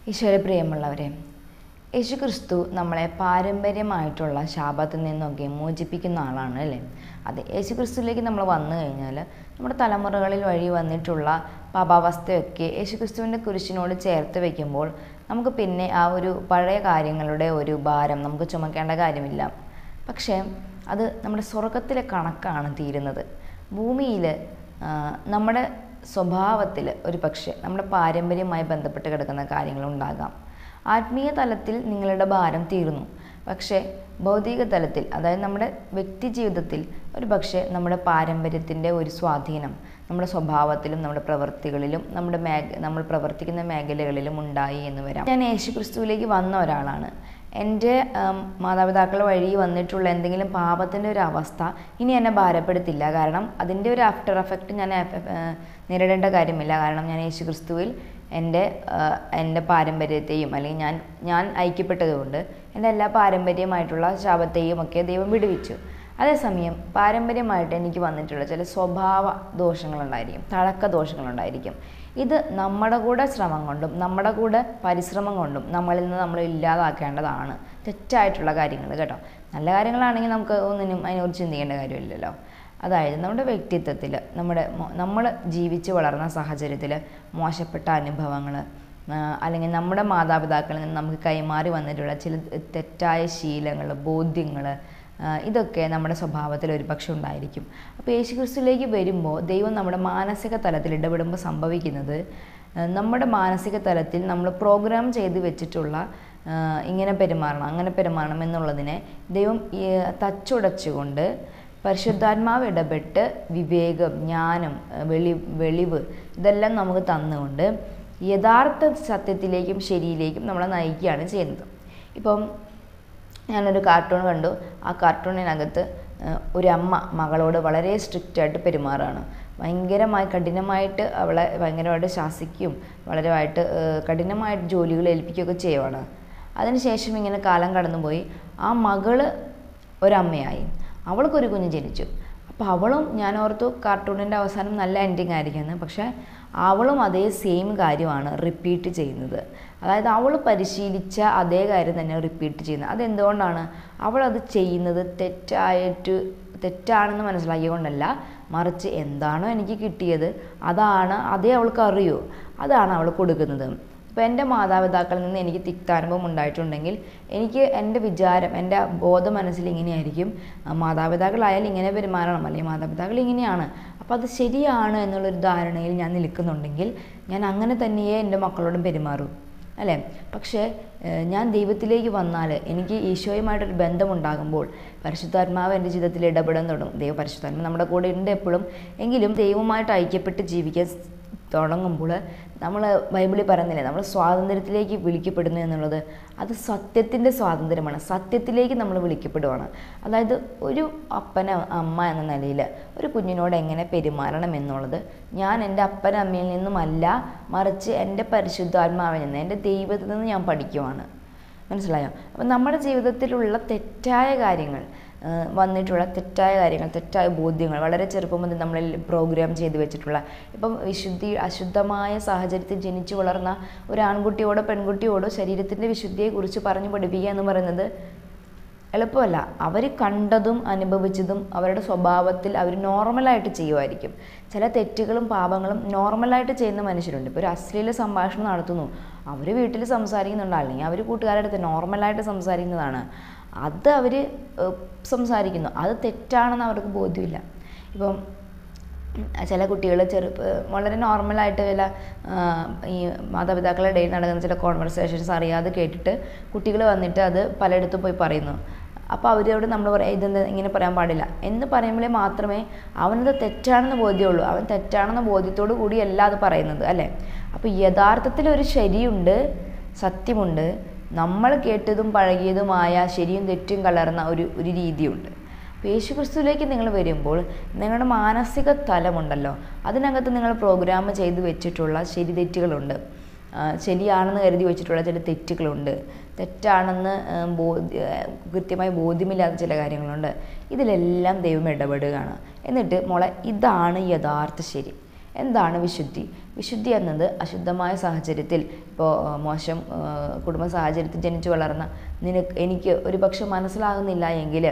ഈശ്വര പ്രിയമുള്ളവരെ യേശു ക്രിസ്തു നമ്മളെ പാരമ്പര്യമായിട്ടുള്ള ശാപത്തിൽ നിന്നൊക്കെ മോചിപ്പിക്കുന്ന ആളാണ് അല്ലേ അതെ യേശു ക്രിസ്തുവിലേക്ക് നമ്മൾ വന്നു കഴിഞ്ഞാൽ നമ്മുടെ തലമുറകളിൽ വഴി വന്നിട്ടുള്ള പാപാവസ്ഥയൊക്കെ യേശു ക്രിസ്തുവിൻ്റെ കുരിശിനോട് ചേർത്ത് വയ്ക്കുമ്പോൾ നമുക്ക് പിന്നെ ആ ഒരു പഴയ കാര്യങ്ങളുടെ ഒരു ഭാരം നമുക്ക് ചുമക്കേണ്ട കാര്യമില്ല പക്ഷേ അത് നമ്മുടെ സ്വർഗത്തിലെ കണക്കാണ് തീരുന്നത് ഭൂമിയിൽ നമ്മുടെ സ്വഭാവത്തിൽ ഒരു പക്ഷേ നമ്മുടെ പാരമ്പര്യവുമായി ബന്ധപ്പെട്ട് കിടക്കുന്ന കാര്യങ്ങളുണ്ടാകാം ആത്മീയ തലത്തിൽ നിങ്ങളുടെ ഭാരം തീർന്നു പക്ഷേ ഭൗതിക തലത്തിൽ അതായത് നമ്മുടെ വ്യക്തി ജീവിതത്തിൽ ഒരു പക്ഷേ നമ്മുടെ പാരമ്പര്യത്തിൻ്റെ ഒരു സ്വാധീനം നമ്മുടെ സ്വഭാവത്തിലും നമ്മുടെ പ്രവൃത്തികളിലും നമ്മുടെ മേഖ നമ്മൾ പ്രവർത്തിക്കുന്ന മേഖലകളിലും ഉണ്ടായി എന്ന് വരാം ഞാൻ യേശു ക്രിസ്തുവിലേക്ക് വന്ന ഒരാളാണ് എൻ്റെ മാതാപിതാക്കൾ വഴി വന്നിട്ടുള്ള എന്തെങ്കിലും പാപത്തിൻ്റെ ഒരു അവസ്ഥ ഇനി എന്നെ ഭാരപ്പെടുത്തില്ല കാരണം അതിൻ്റെ ഒരു ആഫ്റ്റർ എഫക്റ്റ് ഞാൻ നേരിടേണ്ട കാര്യമില്ല കാരണം ഞാൻ യേശു ക്രിസ്തുവിൽ എൻ്റെ എൻ്റെ പാരമ്പര്യത്തെയും അല്ലെങ്കിൽ ഞാൻ ഞാൻ ഐക്യപ്പെട്ടതുകൊണ്ട് എൻ്റെ എല്ലാ പാരമ്പര്യമായിട്ടുള്ള ശാപത്തെയും ഒക്കെ ദൈവം വിടുവിച്ചു അതേസമയം പാരമ്പര്യമായിട്ട് എനിക്ക് വന്നിട്ടുള്ള ചില സ്വഭാവ ദോഷങ്ങളുണ്ടായിരിക്കും തഴക്ക ദോഷങ്ങളുണ്ടായിരിക്കും ഇത് നമ്മുടെ കൂടെ ശ്രമം കൊണ്ടും നമ്മുടെ കൂടെ പരിശ്രമം കൊണ്ടും നമ്മളിൽ നിന്ന് നമ്മൾ ഇല്ലാതാക്കേണ്ടതാണ് തെറ്റായിട്ടുള്ള കാര്യങ്ങൾ കേട്ടോ നല്ല കാര്യങ്ങളാണെങ്കിൽ നമുക്ക് ഒന്നിനും അതിനെക്കുറിച്ച് ചിന്തിക്കേണ്ട കാര്യമില്ലല്ലോ അതായത് നമ്മുടെ വ്യക്തിത്വത്തിൽ നമ്മുടെ നമ്മൾ ജീവിച്ച് വളർന്ന സാഹചര്യത്തിൽ മോശപ്പെട്ട അനുഭവങ്ങൾ അല്ലെങ്കിൽ നമ്മുടെ മാതാപിതാക്കളിൽ നിന്ന് നമുക്ക് കൈമാറി വന്നിട്ടുള്ള ചില തെറ്റായ ശീലങ്ങൾ ബോധ്യങ്ങൾ ഇതൊക്കെ നമ്മുടെ സ്വഭാവത്തിൽ ഒരുപക്ഷെ ഉണ്ടായിരിക്കും അപ്പോൾ യേശുക്രിസ്തുവിലേക്ക് വരുമ്പോൾ ദൈവം നമ്മുടെ മാനസിക തലത്തിൽ ഇടപെടുമ്പോൾ സംഭവിക്കുന്നത് നമ്മുടെ മാനസിക തലത്തിൽ നമ്മൾ പ്രോഗ്രാം ചെയ്ത് വെച്ചിട്ടുള്ള ഇങ്ങനെ പെരുമാറണം അങ്ങനെ പെരുമാറണം എന്നുള്ളതിനെ ദൈവം തച്ചുടച്ചുകൊണ്ട് പരിശുദ്ധാത്മാവ് ഇടപെട്ട് വിവേകം ജ്ഞാനം വെളി വെളിവ് ഇതെല്ലാം നമുക്ക് തന്നുകൊണ്ട് യഥാർത്ഥ സത്യത്തിലേക്കും ശരിയിലേക്കും നമ്മളെ നയിക്കുകയാണ് ചെയ്യുന്നത് ഇപ്പം ഞാനൊരു കാർട്ടൂൺ കണ്ടു ആ കാർട്ടൂണിനകത്ത് ഒരു അമ്മ മകളോട് വളരെ സ്ട്രിക്റ്റ് ആയിട്ട് പെരുമാറുകയാണ് ഭയങ്കരമായി കഠിനമായിട്ട് അവളെ ഭയങ്കരമായിട്ട് ശാസിക്കുകയും വളരെയായിട്ട് കഠിനമായിട്ട് ജോലികൾ ഏൽപ്പിക്കുകയൊക്കെ ചെയ്യുവാണ് അതിനുശേഷം ഇങ്ങനെ കാലം കടന്നുപോയി ആ മകള് ഒരമ്മയായി അവൾക്കൊരു കുഞ്ഞ് ജനിച്ചു അപ്പോൾ അവളും ഞാൻ ഓർത്തു കാർട്ടൂണിൻ്റെ അവസാനം നല്ല എൻഡിങ് ആയിരിക്കുമെന്ന് പക്ഷേ അവളും അതേ സെയിം കാര്യമാണ് റിപ്പീറ്റ് ചെയ്യുന്നത് അതായത് അവൾ പരിശീലിച്ച അതേ കാര്യം തന്നെ റിപ്പീറ്റ് ചെയ്യുന്നത് അതെന്തുകൊണ്ടാണ് അവൾ അത് ചെയ്യുന്നത് തെറ്റായിട്ട് തെറ്റാണെന്ന് മനസ്സിലാക്കിക്കൊണ്ടല്ല മറിച്ച് എന്താണോ എനിക്ക് കിട്ടിയത് അതാണ് അതേ അവൾക്ക് അറിയൂ അതാണ് അവൾ കൊടുക്കുന്നത് ഇപ്പോൾ എൻ്റെ മാതാപിതാക്കളിൽ നിന്ന് എനിക്ക് തിക്താനുഭവം ഉണ്ടായിട്ടുണ്ടെങ്കിൽ എനിക്ക് എൻ്റെ വിചാരം എൻ്റെ ബോധ മനസ്സിൽ ഇങ്ങനെയായിരിക്കും മാതാപിതാക്കളായാലും ഇങ്ങനെ പെരുമാറണം അല്ലെങ്കിൽ മാതാപിതാക്കൾ ഇങ്ങനെയാണ് അപ്പോൾ അത് ശരിയാണ് എന്നുള്ളൊരു ധാരണയിൽ ഞാൻ നിൽക്കുന്നുണ്ടെങ്കിൽ ഞാൻ അങ്ങനെ തന്നെയേ എൻ്റെ മക്കളോടും പെരുമാറൂ അല്ലേ പക്ഷേ ഞാൻ ദൈവത്തിലേക്ക് വന്നാൽ എനിക്ക് ഈശോയുമായിട്ടൊരു ബന്ധമുണ്ടാകുമ്പോൾ പരിശുദ്ധാത്മാവ് എൻ്റെ ജീവിതത്തിൽ ഇടപെടാൻ തുടങ്ങും ദൈവ പരിശുദ്ധാത്മാവ് നമ്മുടെ കൂടെ ഉണ്ട് എപ്പോഴും എങ്കിലും ദൈവമായിട്ട് ഐക്യപ്പെട്ട് ജീവിക്കാൻ തുടങ്ങുമ്പോൾ നമ്മൾ ബൈബിളിൽ പറയുന്നില്ലേ നമ്മൾ സ്വാതന്ത്ര്യത്തിലേക്ക് വിളിക്കപ്പെടുന്നു എന്നുള്ളത് അത് സത്യത്തിൻ്റെ സ്വാതന്ത്ര്യമാണ് സത്യത്തിലേക്ക് നമ്മൾ വിളിക്കപ്പെടുവാണ് അതായത് ഒരു അപ്പന അമ്മ എന്ന നിലയിൽ ഒരു കുഞ്ഞിനോട് എങ്ങനെ പെരുമാറണം എന്നുള്ളത് ഞാൻ എൻ്റെ അപ്പന അമ്മയിൽ നിന്നുമല്ല മറിച്ച് എൻ്റെ പരിശുദ്ധാത്മാവിൽ നിന്ന് എൻ്റെ ദൈവത്തിൽ നിന്ന് ഞാൻ പഠിക്കുവാണ് മനസ്സിലായോ അപ്പം നമ്മുടെ ജീവിതത്തിലുള്ള തെറ്റായ കാര്യങ്ങൾ വന്നിട്ടുള്ള തെറ്റായ കാര്യങ്ങൾ തെറ്റായ ബോധ്യങ്ങൾ വളരെ ചെറുപ്പം മുതൽ നമ്മളിൽ പ്രോഗ്രാം ചെയ്ത് വെച്ചിട്ടുള്ള ഇപ്പം വിശുദ്ധി അശുദ്ധമായ സാഹചര്യത്തിൽ ജനിച്ചു വളർന്ന ഒരു ആൺകുട്ടിയോടോ പെൺകുട്ടിയോടോ ശരീരത്തിൻ്റെ വിശുദ്ധിയെക്കുറിച്ച് പറഞ്ഞു പഠിപ്പിക്കുക എന്ന് പറയുന്നത് എളുപ്പമല്ല അവർ കണ്ടതും അനുഭവിച്ചതും അവരുടെ സ്വഭാവത്തിൽ അവർ നോർമലായിട്ട് ചെയ്യുമായിരിക്കും ചില തെറ്റുകളും പാപങ്ങളും നോർമലായിട്ട് ചെയ്യുന്ന മനുഷ്യരുണ്ട് ഇപ്പോൾ ഒരു അശ്ലീല സംഭാഷണം നടത്തുന്നു അവർ വീട്ടിൽ സംസാരിക്കുന്നുണ്ട് അല്ലെങ്കിൽ അവർ കൂട്ടുകാരുടെ അടുത്ത് നോർമലായിട്ട് സംസാരിക്കുന്നതാണ് അത് അവർ സംസാരിക്കുന്നു അത് തെറ്റാണെന്ന് അവർക്ക് ബോധ്യമില്ല ഇപ്പം ചില കുട്ടികൾ ചെറുപ്പ വളരെ നോർമലായിട്ട് ചില ഈ മാതാപിതാക്കളുടെ ഇടയിൽ നടക്കുന്ന ചില കോൺവെർസേഷൻസ് അറിയാതെ കേട്ടിട്ട് കുട്ടികൾ വന്നിട്ട് അത് പലയിടത്തും പോയി പറയുന്നു അപ്പോൾ അവരോട് നമ്മൾ പറയാം ഇതെന്താ ഇങ്ങനെ പറയാൻ പാടില്ല എന്ന് പറയുമ്പോഴേ മാത്രമേ അവനത് തെറ്റാണെന്ന് ബോധ്യമുള്ളൂ അവൻ തെറ്റാണെന്ന ബോധ്യത്തോടു കൂടിയല്ല അത് പറയുന്നത് അല്ലേ അപ്പോൾ യഥാർത്ഥത്തിൽ ഒരു ശരിയുണ്ട് സത്യമുണ്ട് നമ്മൾ കേട്ടതും പഴകിയതുമായ ശരിയും തെറ്റും കലർന്ന ഒരു ഒരു രീതിയുണ്ട് യേശുക്രിസ്തുവിലേക്ക് നിങ്ങൾ വരുമ്പോൾ നിങ്ങളുടെ മാനസിക തലമുണ്ടല്ലോ അതിനകത്ത് നിങ്ങൾ പ്രോഗ്രാം ചെയ്ത് വെച്ചിട്ടുള്ള ശരി തെറ്റുകളുണ്ട് ശരിയാണെന്ന് കരുതി വെച്ചിട്ടുള്ള ചില തെറ്റുകളുണ്ട് തെറ്റാണെന്ന് ബോധ്യ കൃത്യമായി ബോധ്യമില്ലാത്ത ചില കാര്യങ്ങളുണ്ട് ഇതിലെല്ലാം ദൈവം ഇടപെടുകയാണ് എന്നിട്ട് മോളെ ഇതാണ് യഥാർത്ഥ ശരി എന്താണ് വിശുദ്ധി വിശുദ്ധി എന്നത് അശുദ്ധമായ സാഹചര്യത്തിൽ ഇപ്പോൾ മോശം ആ, കുടുംബ സാഹചര്യത്തിൽ ജനിച്ചു വളർന്ന നിനക്ക് എനിക്ക് ഒരു പക്ഷെ മനസ്സിലാകുന്നില്ല എങ്കിൽ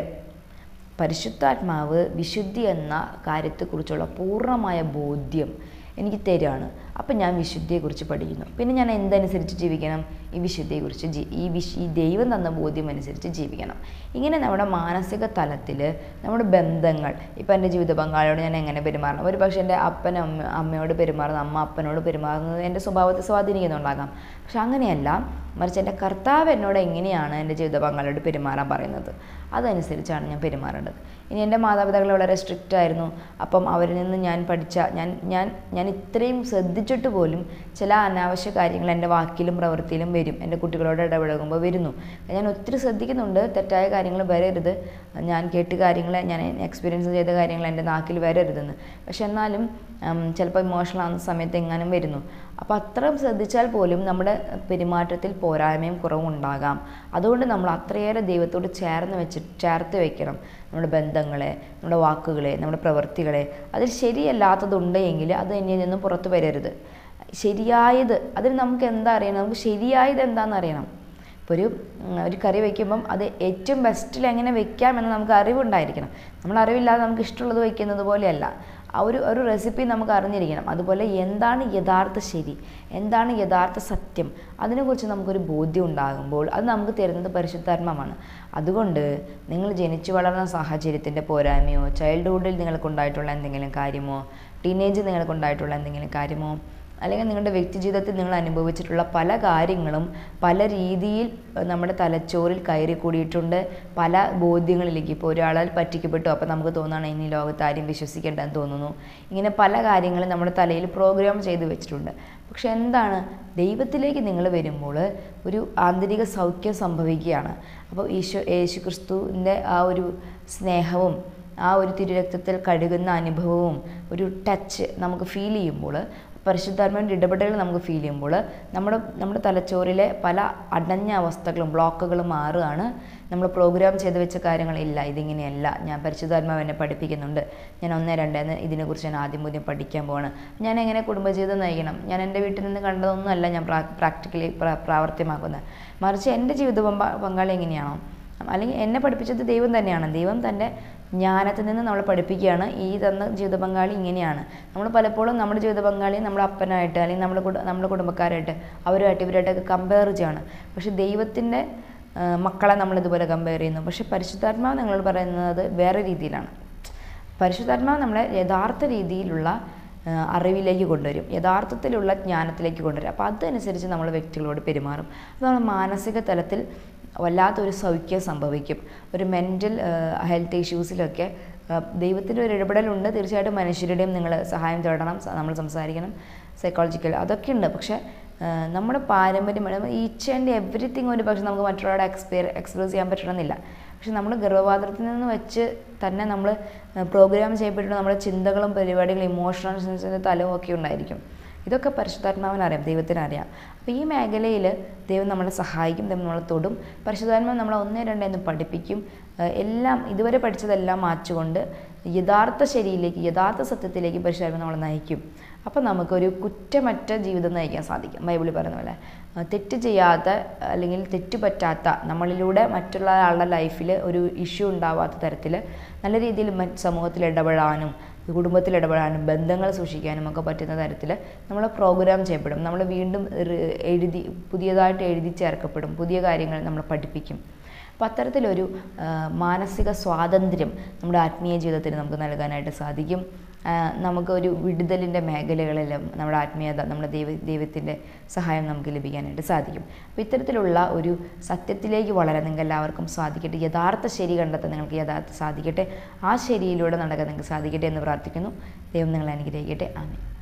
പരിശുദ്ധാത്മാവ് വിശുദ്ധി എന്ന കാര്യത്തെക്കുറിച്ചുള്ള പൂർണ്ണമായ ബോധ്യം എനിക്ക് തരികയാണ് അപ്പം ഞാൻ വിശുദ്ധിയെക്കുറിച്ച് പഠിക്കുന്നു പിന്നെ ഞാൻ എന്തനുസരിച്ച് ജീവിക്കണം ഈ വിശുദ്ധിയെക്കുറിച്ച് ജീ ഈ വിശ് ഈ ദൈവം തന്ന ബോധ്യം അനുസരിച്ച് ജീവിക്കണം ഇങ്ങനെ നമ്മുടെ മാനസിക തലത്തിൽ നമ്മുടെ ബന്ധങ്ങൾ ഇപ്പം എൻ്റെ ജീവിത പങ്കാളിയോട് ഞാൻ എങ്ങനെ പെരുമാറണം ഒരു പക്ഷേ എൻ്റെ അപ്പൻ അമ്മ അമ്മയോട് പെരുമാറുന്നത് അമ്മ അപ്പനോട് പെരുമാറുന്നത് എൻ്റെ സ്വഭാവത്തെ സ്വാധീനിക്കുന്നുണ്ടാകാം പക്ഷെ അങ്ങനെയല്ല മറിച്ച് എൻ്റെ കർത്താവ് എന്നോട് എങ്ങനെയാണ് എൻ്റെ ജീവിത പങ്കാളിയോട് പെരുമാറാൻ പറയുന്നത് അതനുസരിച്ചാണ് ഞാൻ പെരുമാറേണ്ടത് ഇനി എൻ്റെ മാതാപിതാക്കൾ വളരെ സ്ട്രിക്റ്റ് ആയിരുന്നു അപ്പം അവരിൽ നിന്ന് ഞാൻ പഠിച്ച ഞാൻ ഞാൻ ഞാൻ ഇത്രയും ശ്രദ്ധിച്ചിട്ട് പോലും ചില അനാവശ്യ കാര്യങ്ങൾ എൻ്റെ വാക്കിലും പ്രവൃത്തിയിലും വരും എൻ്റെ കുട്ടികളോട് ഇടപഴകുമ്പോൾ വരുന്നു ഞാൻ ഒത്തിരി ശ്രദ്ധിക്കുന്നുണ്ട് തെറ്റായ കാര്യങ്ങൾ വരരുത് ഞാൻ കേട്ട് കാര്യങ്ങൾ ഞാൻ എക്സ്പീരിയൻസ് ചെയ്ത കാര്യങ്ങൾ എൻ്റെ നാക്കിൽ വരരുതെന്ന് പക്ഷെ എന്നാലും ചിലപ്പോൾ ഇമോഷണൽ ആകുന്ന സമയത്ത് എങ്ങാനും വരുന്നു അപ്പോൾ അത്രയും ശ്രദ്ധിച്ചാൽ പോലും നമ്മുടെ പെരുമാറ്റത്തിൽ പോരായ്മയും കുറവും ഉണ്ടാകാം അതുകൊണ്ട് നമ്മൾ അത്രയേറെ ദൈവത്തോട് ചേർന്ന് വെച്ച് ചേർത്ത് വെക്കണം നമ്മുടെ ബന്ധങ്ങളെ നമ്മുടെ വാക്കുകളെ നമ്മുടെ പ്രവൃത്തികളെ അതിൽ ശരിയല്ലാത്തതുണ്ട് എങ്കിൽ അത് എന്നിൽ നിന്നും പുറത്തു വരരുത് ശരിയായത് അതിന് നമുക്ക് എന്താ അറിയണം നമുക്ക് ശരിയായത് എന്താണെന്ന് അറിയണം ഇപ്പോൾ ഒരു ഉം, ഒരു കറി വയ്ക്കുമ്പം അത് ഏറ്റവും ബെസ്റ്റിൽ എങ്ങനെ വെക്കാമെന്ന് നമുക്ക് അറിവുണ്ടായിരിക്കണം നമ്മൾ അറിവില്ലാതെ നമുക്ക് ഇഷ്ടമുള്ളത് വയ്ക്കുന്നത് പോലെയല്ല ആ ഒരു ഒരു റെസിപ്പി നമുക്ക് അറിഞ്ഞിരിക്കണം അതുപോലെ എന്താണ് യഥാർത്ഥ ശരി എന്താണ് യഥാർത്ഥ സത്യം അതിനെക്കുറിച്ച് നമുക്കൊരു ബോധ്യം ഉണ്ടാകുമ്പോൾ അത് നമുക്ക് തരുന്നത് പരിശുദ്ധാത്മാവാണ് അതുകൊണ്ട് നിങ്ങൾ ജനിച്ചു വളർന്ന സാഹചര്യത്തിൻ്റെ പോരായ്മയോ ചൈൽഡ്ഹുഡിൽ നിങ്ങൾക്കുണ്ടായിട്ടുള്ള എന്തെങ്കിലും കാര്യമോ ടീനേജ് നിങ്ങൾക്കുണ്ടായിട്ടുള്ള എന്തെങ്കിലും കാര്യമോ അല്ലെങ്കിൽ നിങ്ങളുടെ വ്യക്തിജീവിതത്തിൽ നിങ്ങൾ അനുഭവിച്ചിട്ടുള്ള പല കാര്യങ്ങളും പല രീതിയിൽ ഏഹ്, നമ്മുടെ തലച്ചോറിൽ കയറി കൂടിയിട്ടുണ്ട് പല ബോധ്യങ്ങളിലേക്ക് ഇപ്പോൾ ഒരാളാൽ പറ്റിക്കപ്പെട്ടു അപ്പോൾ നമുക്ക് തോന്നുകയാണ് ഇനി ലോകത്ത് ആരും വിശ്വസിക്കേണ്ടെന്ന് തോന്നുന്നു ഇങ്ങനെ പല കാര്യങ്ങളും നമ്മുടെ തലയിൽ പ്രോഗ്രാം ചെയ്ത് വെച്ചിട്ടുണ്ട് പക്ഷെ എന്താണ് ദൈവത്തിലേക്ക് നിങ്ങൾ വരുമ്പോൾ ഒരു ആന്തരിക സൗഖ്യം സംഭവിക്കുകയാണ് അപ്പോൾ ഈശോ യേശു ക്രിസ്തുവിൻ്റെ ആ ഒരു സ്നേഹവും ആ ഒരു തിരുരക്തത്തിൽ കഴുകുന്ന അനുഭവവും ഒരു ടച്ച് നമുക്ക് ഫീൽ ചെയ്യുമ്പോൾ പരിശുദ്ധാത്മാവിൻ്റെ ഇടപെടലുകൾ നമുക്ക് ഫീൽ ചെയ്യുമ്പോൾ നമ്മുടെ നമ്മുടെ തലച്ചോറിലെ പല അടഞ്ഞ അവസ്ഥകളും ബ്ലോക്കുകളും മാറുകയാണ് നമ്മൾ പ്രോഗ്രാം ചെയ്ത് വെച്ച കാര്യങ്ങളില്ല ഇതിങ്ങനെയല്ല ഞാൻ പരിശുദ്ധാത്മാവ് എന്നെ പഠിപ്പിക്കുന്നുണ്ട് ഞാൻ ഒന്ന് രണ്ട് എന്ന് ഇതിനെക്കുറിച്ച് ഞാൻ ആദ്യം പുതിയ പഠിക്കാൻ പോവാണ് ഞാൻ എങ്ങനെ കുടുംബജീവിതം നയിക്കണം ഞാൻ എൻ്റെ വീട്ടിൽ നിന്ന് കണ്ടതൊന്നുമല്ല ഞാൻ പ്രാക്ടിക്കലി പ്രാവർത്തിയമാക്കുന്നത് മറിച്ച് എൻ്റെ ജീവിത പങ്കാ- പങ്കാളി എങ്ങനെയാണോ അല്ലെങ്കിൽ എന്നെ പഠിപ്പിച്ചത് ദൈവം തന്നെയാണ് ദൈവം തൻ്റെ ജ്ഞാനത്തിൽ നിന്ന് നമ്മളെ പഠിപ്പിക്കുകയാണ് ഈ തന്ന ജീവിത പങ്കാളി ഇങ്ങനെയാണ് നമ്മൾ പലപ്പോഴും നമ്മുടെ ജീവിത പങ്കാളി നമ്മുടെ അപ്പനായിട്ട് അല്ലെങ്കിൽ നമ്മുടെ കുട നമ്മുടെ കുടുംബക്കാരായിട്ട് അവരുമായിട്ട് ഇവരായിട്ടൊക്കെ കമ്പയർ ചെയ്യാണ് പക്ഷെ ദൈവത്തിൻ്റെ ആ, മക്കളെ നമ്മളിതുപോലെ കമ്പയർ ചെയ്യുന്നു പക്ഷെ പരിശുദ്ധാത്മാവ് നിങ്ങളോട് പറയുന്നത് വേറെ രീതിയിലാണ് പരിശുദ്ധാത്മാവ് നമ്മളെ യഥാർത്ഥ രീതിയിലുള്ള ആ, അറിവിലേക്ക് കൊണ്ടുവരും യഥാർത്ഥത്തിലുള്ള ജ്ഞാനത്തിലേക്ക് കൊണ്ടുവരും അപ്പോൾ അതനുസരിച്ച് നമ്മൾ വ്യക്തികളോട് പെരുമാറും അപ്പോൾ നമ്മൾ മാനസിക തലത്തിൽ വല്ലാത്തൊരു സൗഖ്യം സംഭവിക്കും ഒരു മെൻ്റൽ ഹെൽത്ത് ഇഷ്യൂസിലൊക്കെ ദൈവത്തിൻ്റെ ഒരു ഇടപെടലുണ്ട് തീർച്ചയായിട്ടും മനുഷ്യരുടെയും നിങ്ങൾ സഹായം തേടണം സ- നമ്മൾ സംസാരിക്കണം സൈക്കോളജിക്കൽ അതൊക്കെ ഉണ്ട് പക്ഷേ ആ, നമ്മുടെ പാരമ്പര്യം ഈച്ച് ആൻഡ് എവറിത്തിങ് ഒരു പക്ഷേ നമുക്ക് മറ്റൊരാളെ എക്സ്പീർ എക്സ്പ്രസ് ചെയ്യാൻ പറ്റണമെന്നില്ല പക്ഷെ നമ്മൾ ഗർഭപാത്രത്തിൽ നിന്ന് വെച്ച് തന്നെ നമ്മൾ പ്രോഗ്രാം ചെയ്യപ്പെട്ടിട്ട് നമ്മുടെ ചിന്തകളും പരിപാടികളും ഇമോഷണൽ സെൻസിൻ്റെ തലവും ഒക്കെ ഉണ്ടായിരിക്കും ഇതൊക്കെ പരിശുദ്ധാത്മാവിന് അറിയാം ദൈവത്തിന് അറിയാം അപ്പോൾ ഈ മേഖലയിൽ ദൈവം നമ്മളെ സഹായിക്കും ദൈവം നമ്മളെ തൊടും പരിശുദ്ധാത്മാവ് നമ്മളെ ഒന്നേ രണ്ടേ എന്ന് പഠിപ്പിക്കും ഏഹ് എല്ലാം ഇതുവരെ പഠിച്ചതെല്ലാം മാറ്റുകൊണ്ട് യഥാർത്ഥ ശരിയിലേക്ക് യഥാർത്ഥ സത്യത്തിലേക്ക് പരിശുദ്ധാത്മാവ് നമ്മളെ നയിക്കും അപ്പോൾ നമുക്കൊരു കുറ്റമറ്റ ജീവിതം നയിക്കാൻ സാധിക്കും ബൈബിളിൽ പറയുന്ന പോലെ ആ, തെറ്റ് ചെയ്യാത്ത അല്ലെങ്കിൽ തെറ്റ് പറ്റാത്ത നമ്മളിലൂടെ മറ്റുള്ള ആളുടെ ലൈഫിൽ ഒരു ഇഷ്യൂ ഉണ്ടാവാത്ത തരത്തിൽ നല്ല രീതിയിൽ മറ്റ് സമൂഹത്തിൽ ഇടപെടാനും കുടുംബത്തിൽ ഇടപെടാനും ബന്ധങ്ങൾ സൂക്ഷിക്കാനും ഒക്കെ പറ്റുന്ന തരത്തിൽ നമ്മൾ പ്രോഗ്രാം ചെയ്യപ്പെടും നമ്മൾ വീണ്ടും റി- എഴുതി പുതിയതായിട്ട് എഴുതി ചേർക്കപ്പെടും പുതിയ കാര്യങ്ങൾ നമ്മൾ പഠിപ്പിക്കും അപ്പോൾ അത്തരത്തിലൊരു ആ, മാനസിക സ്വാതന്ത്ര്യം നമ്മുടെ ആത്മീയ ജീവിതത്തിന് നമുക്ക് നൽകാനായിട്ട് സാധിക്കും ആ, നമുക്കൊരു വിടുതലിൻ്റെ മേഖലകളിലും നമ്മുടെ ആത്മീയത നമ്മുടെ ദൈവ ദൈവത്തിൻ്റെ സഹായം നമുക്ക് ലഭിക്കാനായിട്ട് സാധിക്കും അപ്പോൾ ഇത്തരത്തിലുള്ള ഒരു സത്യത്തിലേക്ക് വളരാൻ നിങ്ങൾക്ക് എല്ലാവർക്കും സാധിക്കട്ടെ യഥാർത്ഥ ശരി കണ്ടെത്താൻ നിങ്ങൾക്ക് യഥാർത്ഥ സാധിക്കട്ടെ ആ ശരിയിലൂടെ നടക്കാൻ നിങ്ങൾക്ക് സാധിക്കട്ടെ എന്ന് പ്രാർത്ഥിക്കുന്നു ദൈവം നിങ്ങളെ അനുഗ്രഹിക്കട്ടെ ആമേൻ